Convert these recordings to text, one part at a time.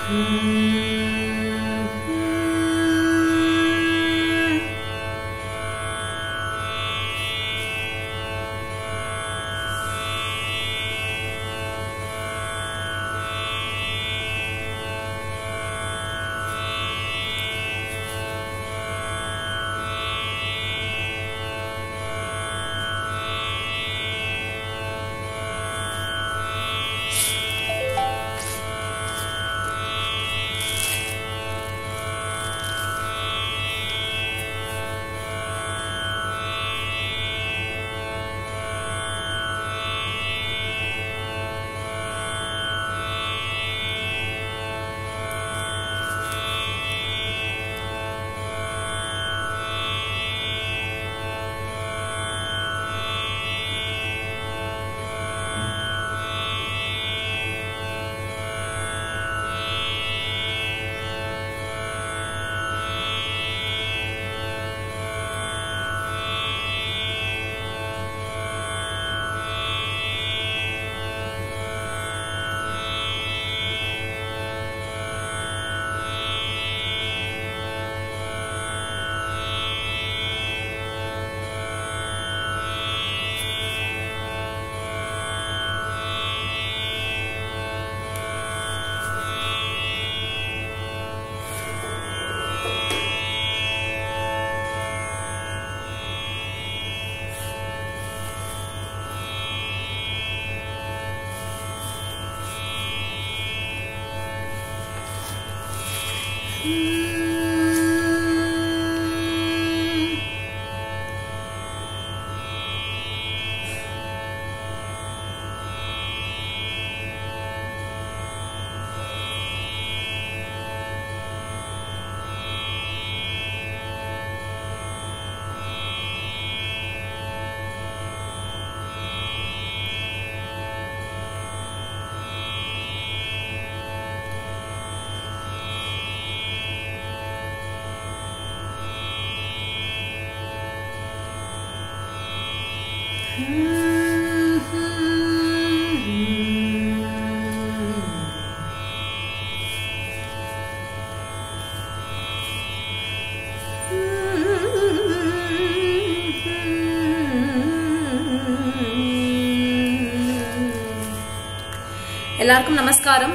எல்லாருக்கும் நமஸ்காரம்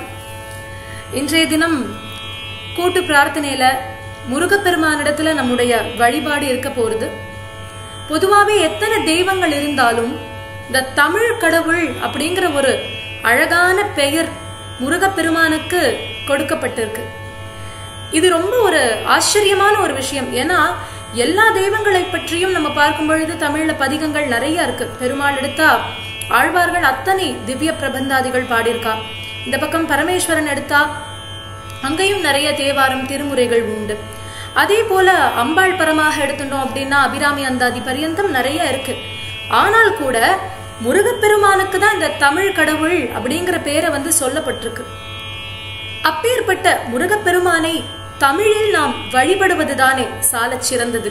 இன்றைய தினம் கூட்டு பிரார்த்தனையில முருகப்பெருமானிடத்துல நம்முடைய வழிபாடு இருக்க போறது பொதுவாவே எத்தனை தெய்வங்கள் இருந்தாலும் இந்த தமிழ் கடவுள் அப்படிங்கிற ஒரு அழகான பெயர் முருகப்பெருமானுக்கு கொடுக்கப்பட்டிருக்கு இது ரொம்ப ஒரு ஆச்சரியமான ஒரு விஷயம் ஏன்னா எல்லா தெய்வங்களை பற்றியும் நம்ம பார்க்கும் பொழுது தமிழ்ல பதிகங்கள் நிறைய இருக்கு பெருமாள் எடுத்தா ஆழ்வார்கள் அத்தனை திவ்ய பிரபந்தாதிகள் பாடியிருக்கா இந்த பக்கம் பரமேஸ்வரன் எடுத்தா அங்கேயும் நிறைய தேவாரம் திருமுறைகள் உண்டு அதே போல அம்பாள் பரமாக எடுத்துட்டோம் அப்படின்னா அபிராமி அந்தாதி பரியந்தம் நிறைய இருக்கு ஆனால் கூட முருகப்பெருமானுக்கு தான் இந்த தமிழ் கடவுள் அப்படிங்கிற பேரை வந்து சொல்லப்பட்டிருக்கு அப்பேற்பட்ட முருகப்பெருமானை தமிழில் நாம் வழிபடுவதுதானே சாலச் சிறந்தது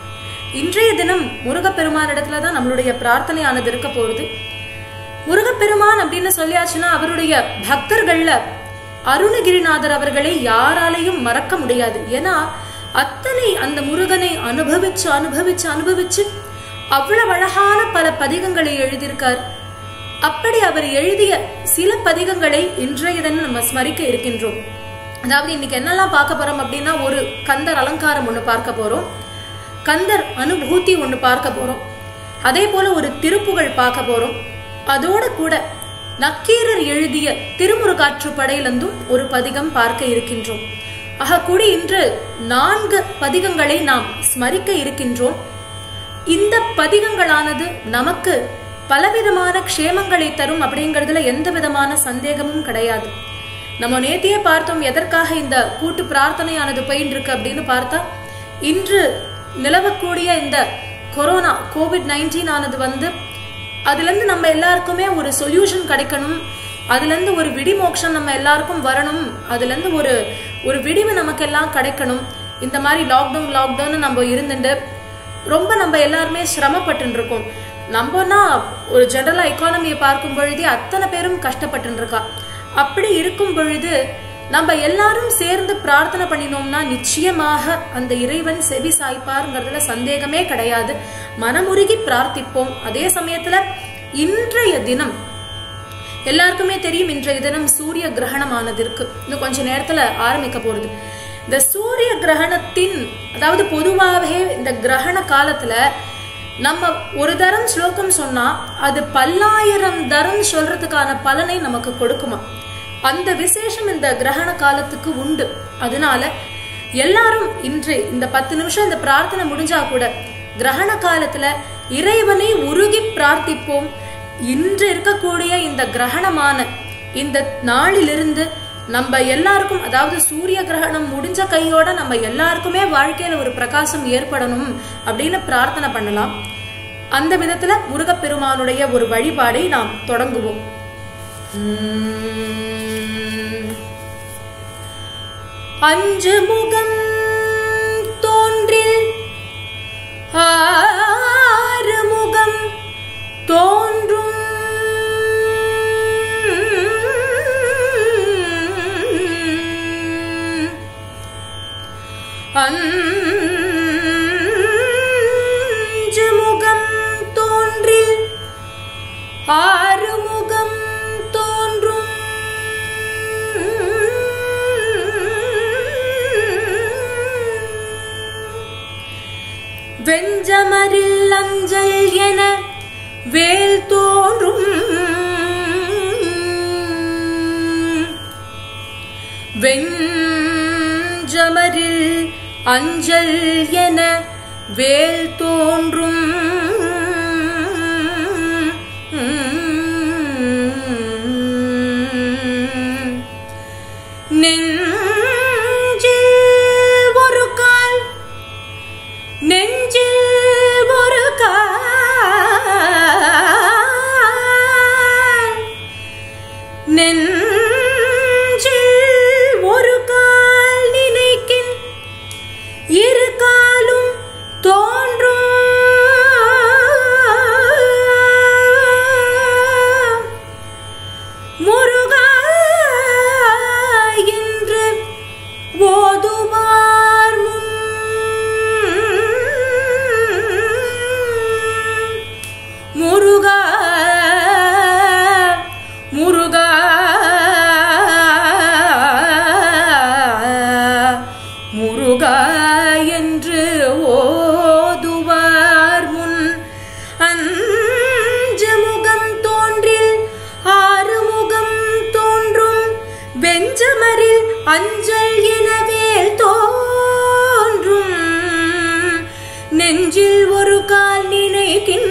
இன்றைய தினம் முருகப்பெருமானிடத்துல தான் நம்மளுடைய பிரார்த்தனையானது இருக்க போகுது முருகப்பெருமான் அப்படின்னு சொல்லியாச்சுன்னா அவருடைய பக்தர்கள்ல அருணகிரிநாதர் அவர்களை யாராலையும் மறக்க முடியாது ஏன்னா அத்தனை அந்த முருகனை அனுபவிச்சு அனுபவிச்சு அனுபவிச்சு அவ்வளவு அழகான பல பதிகங்களை எழுதியிருக்கார் அப்படி அவர் எழுதிய சில பதிகங்களை இன்றைய தினம் நம்ம ஸ்மரிக்க இருக்கின்றோம் அதாவது இன்னைக்கு என்னெல்லாம் பார்க்க போறோம் அப்படின்னா ஒரு கந்தர் அலங்காரம் ஒண்ணு பார்க்க போறோம் கந்தர் அனுபூதி ஒண்ணு பார்க்க போறோம் அதே போல ஒரு திருப்புகழ் பார்க்க போறோம் அதோட கூட நக்கீரர் எழுதிய திருமுருகாற்று படையிலிருந்தும் ஒரு பதிகம் பார்க்க இருக்கின்றோம் ஆக கூடி இன்று நான்கு பதிகங்களை நாம் ஸ்மரிக்க இருக்கின்றோம் இந்த பதிகங்களானது நமக்கு பலவிதமான க்ஷேமங்களை தரும் அப்படிங்கறதுல எந்த விதமான சந்தேகமும் கிடையாது நம்ம நேத்தியே பார்த்தோம் எதற்காக இந்த கூட்டு பிரார்த்தனையானது பயின்று இருக்கு அப்படின்னு பார்த்தா இன்று நிலவக்கூடிய இந்த கொரோனா கோவிட் நைன்டீன் ஆனது வந்து அதுல இருந்து நம்ம எல்லாருக்குமே ஒரு சொல்யூஷன் கிடைக்கணும் அதுல இருந்து ஒரு விடிமோக்ஷம் நம்ம எல்லாருக்கும் வரணும் அதுல இருந்து ஒரு ஒரு விடிவு நமக்கு எல்லாம் கிடைக்கணும் இந்த மாதிரி லாக்டவுன் லாக்டவுன் நம்ம இருந்துட்டு ரொம்ப நம்ம எல்லாருமே சிரமப்பட்டு இருக்கோம் நம்மனா ஒரு ஜெனரலா எக்கானமியை பார்க்கும் பொழுதே அத்தனை பேரும் கஷ்டப்பட்டு இருக்கா அப்படி இருக்கும் பொழுது நம்ம எல்லாரும் சேர்ந்து பிரார்த்தனை பண்ணினோம்னா நிச்சயமாக அந்த இறைவன் செவி சாய்ப்பாருங்கிறதுல சந்தேகமே கிடையாது மனமுருகி பிரார்த்திப்போம் அதே சமயத்துல இன்றைய தினம் எல்லாருக்குமே தெரியும் இன்றைய தினம் சூரிய கிரகணமானது இருக்கு இன்னும் கொஞ்ச நேரத்துல ஆரம்பிக்க போறது இந்த சூரிய கிரகணத்தின் அதாவது பொதுவாகவே இந்த கிரகண காலத்துல நம்ம ஒரு தரம் ஸ்லோகம் சொன்னா அது பல்லாயிரம் தரம் சொல்றதுக்கான பலனை நமக்கு கொடுக்குமா அந்த விசேஷம் இந்த கிரகண காலத்துக்கு உண்டு அதனால எல்லாரும் இன்று இந்த பத்து நிமிஷம் இந்த பிரார்த்தனை முடிஞ்சா கூட கிரகண காலத்துல இறைவனை உருகி பிரார்த்திப்போம் இன்று இருக்கக்கூடிய இந்த கிரகணமான இந்த நாளிலிருந்து நம்ம எல்லாருக்கும் அதாவது சூரிய கிரகணம் முடிஞ்ச கையோட நம்ம எல்லாருக்குமே வாழ்க்கையில ஒரு பிரகாசம் ஏற்படணும் அப்படின்னு பிரார்த்தனை பண்ணலாம் அந்த விதத்துல முருகப்பெருமானுடைய ஒரு வழிபாடை நாம் தொடங்குவோம் உம். அஞ்சு முகம் தோன்றில் ஆறு முகம் தோன்றும் அஞ்சு முகம் தோன்றில் ஆறு முகம் தோன்றும் வெஞ்சமரில் அஞ்சல் என வேல் தோன்றும் வெஞ்சமரில் அஞ்சல் என வேல் தோன்றும் நெஞ்சில் ஒரு கால் நெஞ்சில் ஒரு கால் நெஞ்சில் ஒரு கால் நினைக்கின் இரு காலும் தோன்றும் முருகா என்று ஓதுவார் முன் முருகா முருகா முருகா என்று ஓதுவார் முன் அஞ்சு முகம் தோன்றில் ஆறு முகம் தோன்றும் வெஞ்சமரில் அஞ்சல் எனவேல் தோன்றும் நெஞ்சில் ஒரு கால் நினைக்கின்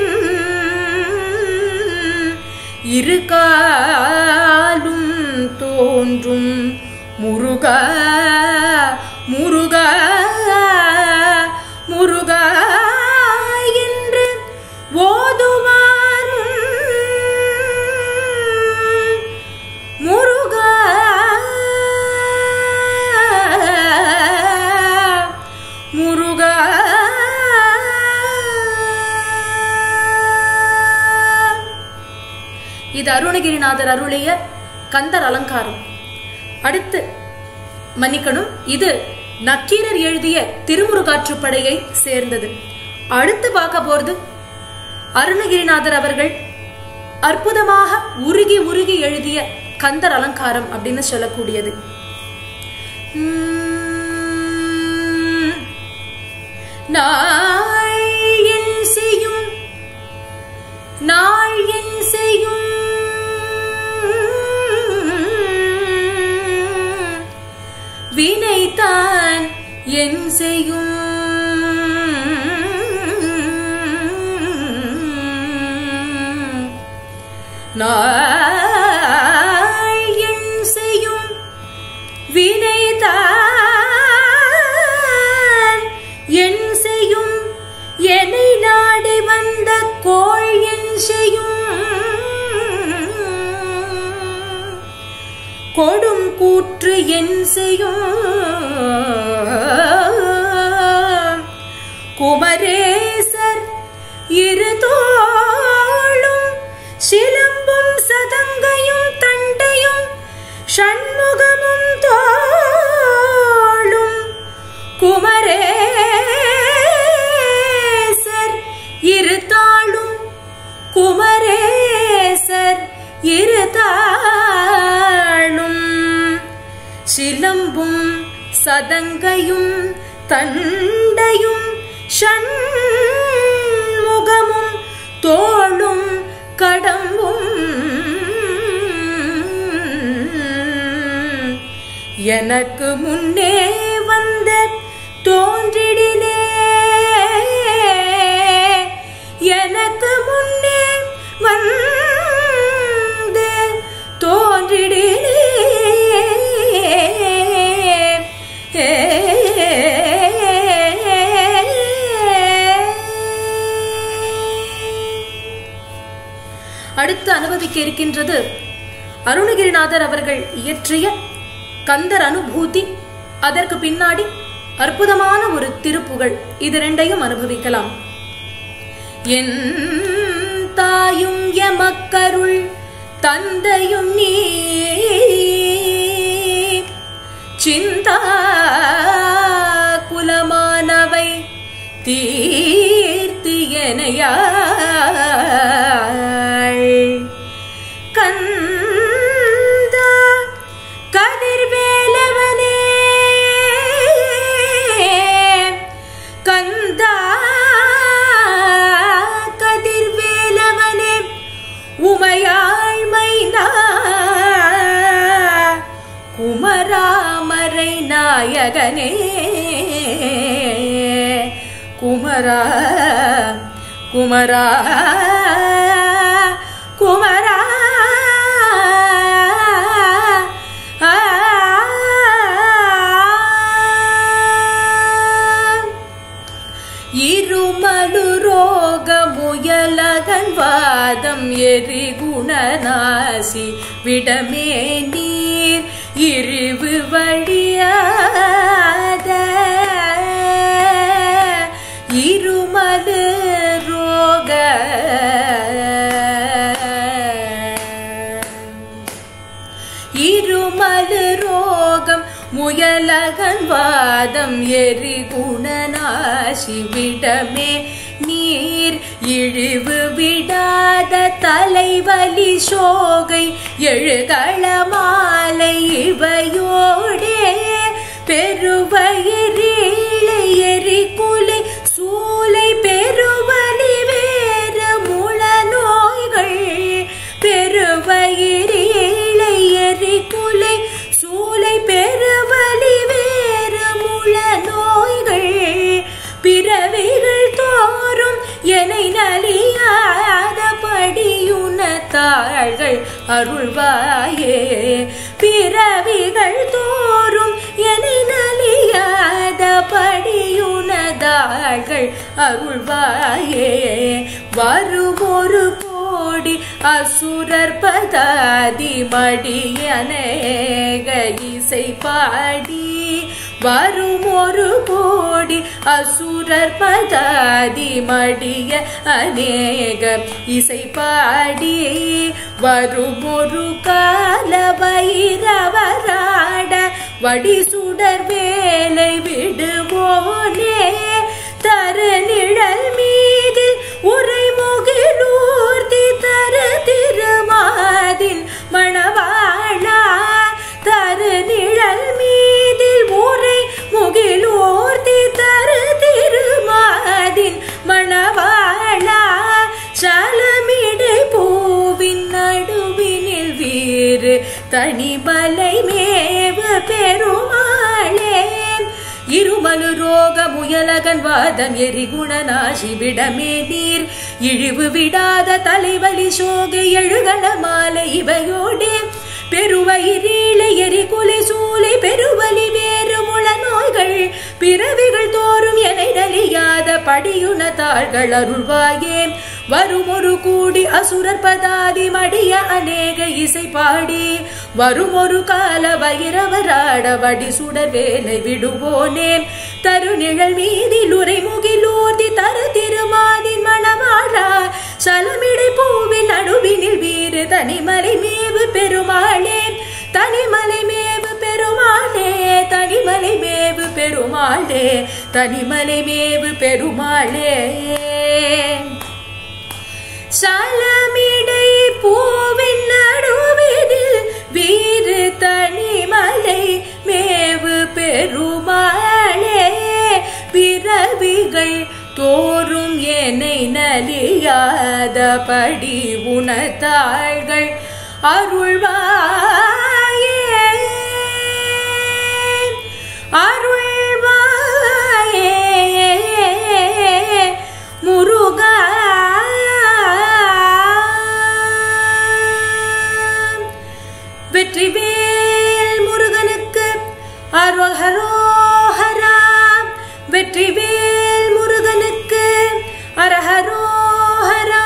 இரு காலும் தோன்றும் முருகா முருகா முருகா என்று ஓதுவார் முருகா முருகா இது அருணகிரிநாதர் அருளிய கந்தர் அலங்காரம் அடுத்து மன்னிக்கணும் இது நக்கீரர் எழுதிய திருமுருகாற்றுப்படையை சேர்ந்தது அடுத்து பார்க்க போறது அருணகிரிநாதர் அவர்கள் அற்புதமாக உருகி உருகி எழுதிய கந்தர் அலங்காரம் அப்படின்னு சொல்லக்கூடியது உம், நாள் என் செய்யும் நாள் என் செய்யும் வினைத்தான் என் செய்யும் நாள் என் செய்யும் வினைதான் என் செய்யும் என்னை நாடி வந்த கோள் என் செய்யும் கொடும் கூற்று என் செய்யும் குமரேசர் இரு தோளும் சிலம்பும் சதங்கையும் தண்டையும் ஷண்முகமும் தோ திருதாளும் சிலம்பும் சதங்கையும் தண்டையும் ஷண்முகமும் தோளும் கடம்பும் எனக்கு முன்னே வந்த தோன்றிடினே எனக்கு முன்னே வந்து தோன்றிடினே அடுத்து அனுபவிக்க இருக்கின்றது அருணகிரிநாதர் அவர்கள் இயற்றிய கந்தர் அனுபூதி அதற்கு பின்னாடி அற்புதமான ஒரு திருப்புகழ் இது ரெண்டையும் அனுபவிக்கலாம் என் தாயும் எமக்கருள் தந்தையும் நீ சிந்தா குலமானவை தீர்த்து எனையாள் கந்தா கதிர்வேலவனே கந்தா கதிர்வேலவனே உமையாள் மைனா குமராமரை நாயகனே குமரா குமரா குமரா இருமலு ரோக முயலகன் வாதம் எரி குணநாசி விடமே நீர் இருவு வழியாத இருமலு ரோக இருமலு ரோகம் முயலகன் வாதம் எரி குணநாசி விடமே நீர் இழிவு விடாத தலைவலி சோகை எழுகள மாலை இவையோடே பெருவயிரீழை எரி குலை சூலை பெருவலி வேறு முள நோய்கள் பெருவயிரீழை எரி குலை சூலை பெருவலி வேறு முள நோய்கள் பிறவிகள் தோறும் என்னை நலியாத படியுன தாள்கள் அருள்வாயே பிறவிகள் தோறும் என்னை நலியாத படியுனதாள்கள் அருள்வாயே வரும் ஒரு கோடி அசுரர் பதாதி மடியனேக இசை பாடி வரும் ஒரு கோடி அசுரர் பதாதி மடிய அநேக இசை பாடி வரும் ஒரு கால வைரவராட வடி சுடர் வேலை விடுவோனே தரு நிழல் மீதில் உரை முகிலூர்த்தி தரு திருமாதின் மணவாளா தரு நிழல் மீதில் உரை முகிலூர்த்தி தரு திருமாதின் மணவாளா சலமிடை பூவின் நடுவினில் வீறு தனிமலை மேவு பெருமாளே இருமலு ரோக முயலகன் வாதம் எரி குணநாசி விடமே நீர் இழிவு விடாத தலைவலி சோகை எழுகண மாலை இவையோடே பெருவயிரீழை எரி குலை சூலை பெருவலி வேறு முள நோய்கள் பிறவிகள் தோறும் எனை நலியாத படியுன தாள்கள் அருள்வாயே வரும் ஒரு கூடி அசுரர் பதாதி மடிய அநேக இசை பாடி வரும் ஒரு கால வைரவராட வடி சுடர் வேலை விடுவோனே தருநிழல் மீதில் உரை முகிலூர்தி தரு திருமாதின் மணவாழா சலமிடை பூவின் நடுவினில் வீறு தனிமலை மேவு பெருமாளே தனிமலை மேவு பெருமாளே தனிமலை மேவு பெருமாளே தனிமலை மேவு பெருமாளே சலமிடை பூவின் நடு நலியாதபடி உணத்தாள்கள் அருள்வாயே அருள்வாயே முருகா வெற்றிவேல் முருகனுக்கு அரோஹரோஹரா வெற்றிவேல் முருகனுக்கு அரஹரோஹரா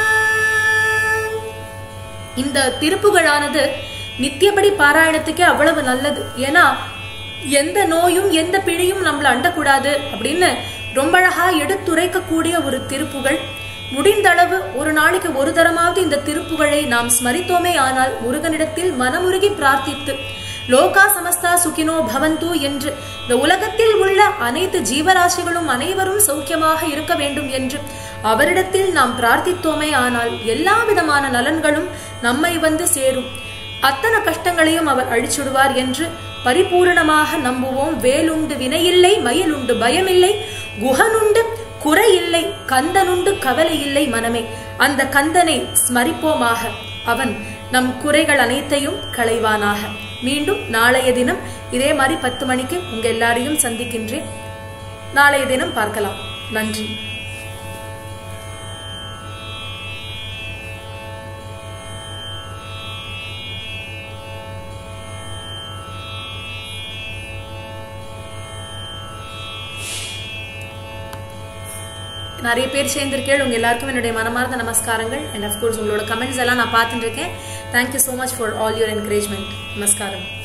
இந்த திருப்புகழானது நித்தியப்படி பாராயணத்துக்கே அவ்வளவு நல்லது ஏன்னா எந்த நோயும் எந்த பிழையும் நம்மள அண்டக்கூடாது அப்படின்னு ரொம்ப அழகா எடுத்துரைக்கக்கூடிய ஒரு திருப்புகழ் முடிந்த அளவு ஒரு நாளைக்கு ஒரு தரமாவது இந்த திருப்புகழை நாம் ஸ்மரித்தோமே ஆனால் முருகனிடத்தில் மனமுருகி பிரார்த்தித்து லோகா சமஸ்தா சுகினோ பவந்து என்று இந்த உலகத்தில் உள்ள அனைத்து ஜீவராசிகளும் அனைவரும் சௌக்கியமாக இருக்க வேண்டும் என்று அவரிடத்தில் நாம் பிரார்த்தித்தோமே ஆனால் எல்லா விதமான நலன்களும் நம்மை வந்து சேரும் அத்தனை கஷ்டங்களையும் அவர் அழிச்சுடுவார் என்று பரிபூரணமாக நம்புவோம் வேலுண்டு வினையில்லை மயிலுண்டு பயமில்லை குகனுண்டு குறையில்லை கந்தனுண்டு கவலை இல்லை மனமே அந்த கந்தனை ஸ்மரிப்போமாக அவன் நம் குறைகள் அனைத்தையும் களைவானாக மீண்டும் நாளைய தினம் இதே மாதிரி பத்து மணிக்கு உங்க எல்லாரையும் சந்திக்கின்றேன் நாளைய தினம் பார்க்கலாம் நன்றி நிறைய பேர் சேர்ந்திருக்கேள் உங்க எல்லாருக்கும் என்னுடைய மனமார்ந்த நமஸ்காரங்கள் அண்ட் அஃப்கோர்ஸ் உங்களோட கமெண்ட்ஸ் எல்லாம் நான் பார்த்துட்டு இருக்கேன் thank you so much for all your encouragement நமஸ்காரம்